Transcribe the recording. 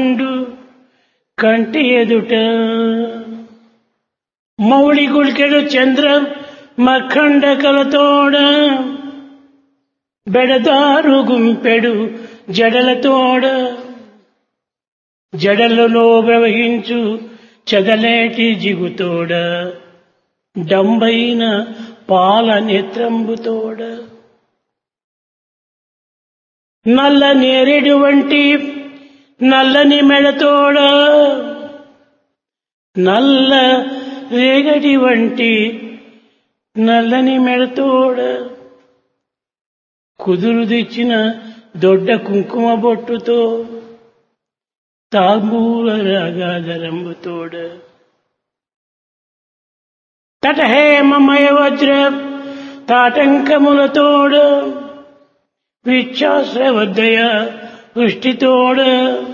ఉండు కంటి ఎదుట మౌళి గుళికెడు చంద్ర మఖండకలతోడ బెడదారు గుంపెడు జడలతోడ జడలలో ప్రవహించు చదలేటి జిగుతోడ డంబైన పాల నేత్రంబుతోడ నల్ల నేరేడు వంటి నల్లని మెడతోడ నల్ల రేగడి వంటి నల్లని మెడతోడ కుదురు తెచ్చిన దొడ్డ కుంకుమ బొట్టుతో తాంబూల రాగాధరంబుతోడ తటహేమమయ వజ్ర తాటంకములతోడ విచ్ఛాశ్రవద్దయ వృష్టితోడ